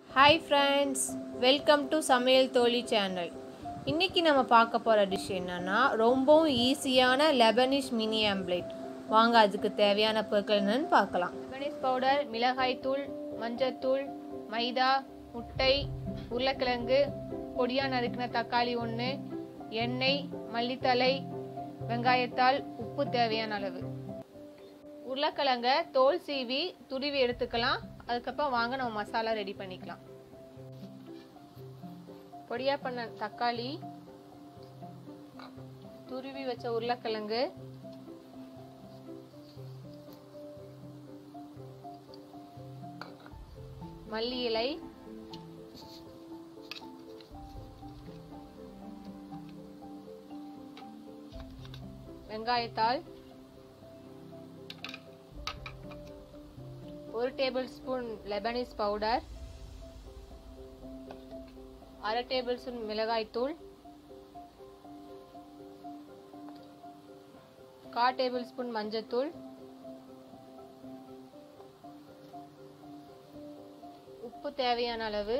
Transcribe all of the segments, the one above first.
hi friends welcome to சமையல் தோழி channel இன்றைக்கி நம்ம பார்க்க போகிற டிஷ் என்னன்னா ரொம்பவும் ஈஸியான லெபனிஷ் மினி ஆம்ப்லேட் வாங்க அதுக்கு தேவையான பொருட்கள் என்னன்னு பார்க்கலாம் லெபனிஷ் பவுடர் மிளகாய்த்தூள் மஞ்சத்தூள் மைதா முட்டை உருளைக்கிழங்கு பொடியாக நறுக்கின தக்காளி ஒன்று எண்ணெய் மல்லித்தலை வெங்காயத்தாள் உப்பு தேவையான அளவு உருளைக்கிழங்க தோல் சீவி துருவி எடுத்துக்கலாம் அதுக்கப்புறம் வாங்க நம்ம மசாலா ரெடி பண்ணிக்கலாம் பொடியா பண்ண தக்காளி துருவி வச்ச உருளைக்கிழங்கு மல்லி இலை வெங்காயத்தாள் ஒரு டேபிள் ஸ்பூன் லெபனிஸ் பவுடர் அரை டேபிள் ஸ்பூன் மிளகாய்த்தூள் கா டேபிள் ஸ்பூன் மஞ்சத்தூள் உப்பு தேவையான அளவு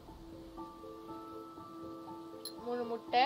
மூணு முட்டை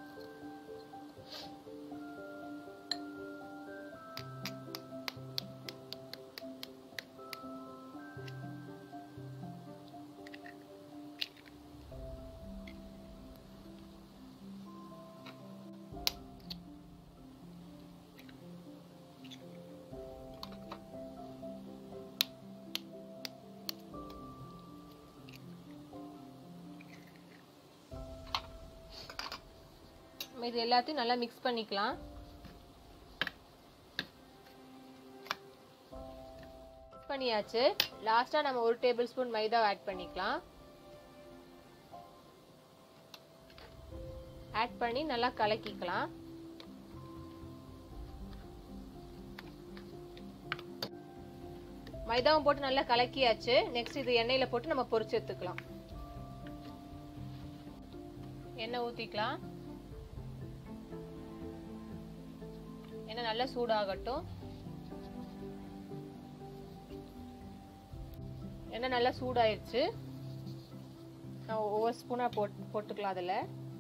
இது எல்லாத்தையும் நல்லா மிக்ஸ் பண்ணிக்கலாம் மிக்ஸ் பண்ணியாச்சு லாஸ்ட்டாக நம்ம ஒரு டேபிள் ஸ்பூன் மைதா ஆட் பண்ணிக்கலாம் ஆட் பண்ணி நல்லா கலக்கிக்கலாம் மைதாவும் போட்டு நல்லா கலக்கியாச்சு நெக்ஸ்ட் இது எண்ணெயில போட்டு நம்ம பொரிச்சு எடுத்துக்கலாம் எண்ணெய் ஊத்திக்கலாம் எண்ணெய் நல்லா சூடாகட்டும் எண்ணெய் நல்லா சூடாயிருச்சு நான் ஒவ்வொரு ஸ்பூனாக போட் போட்டுக்கலாம் அதில்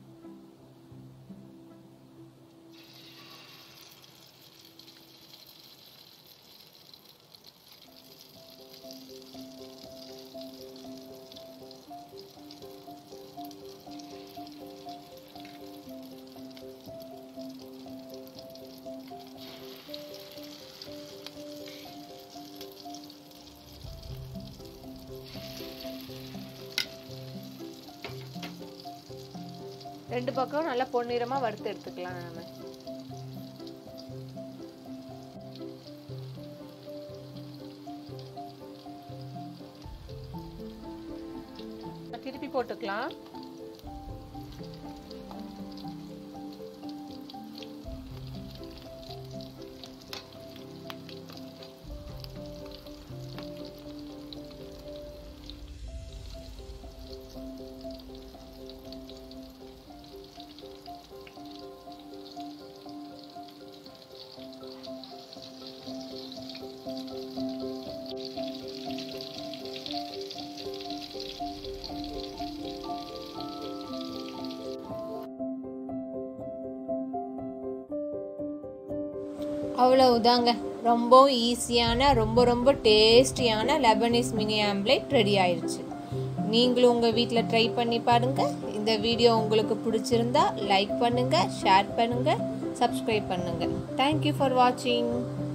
ரெண்டு பக்கம் நல்லா பொன்னிறமாக வறுத்து எடுத்துக்கலாம் நம்ம திருப்பி போட்டுக்கலாம் அவ்வளவுதாங்க ரொம்ப ஈஸியான ரொம்ப ரொம்ப டேஸ்டியான லெபனிஸ் மினி ஆம்லேட் ரெடி ஆயிடுச்சு நீங்களும் உங்கள் வீட்டில் ட்ரை பண்ணி பாருங்கள் இந்த வீடியோ உங்களுக்கு பிடிச்சிருந்தா லைக் பண்ணுங்கள் ஷேர் பண்ணுங்கள் சப்ஸ்கிரைப் பண்ணுங்கள் தேங்க்யூ ஃபார் வாட்சிங்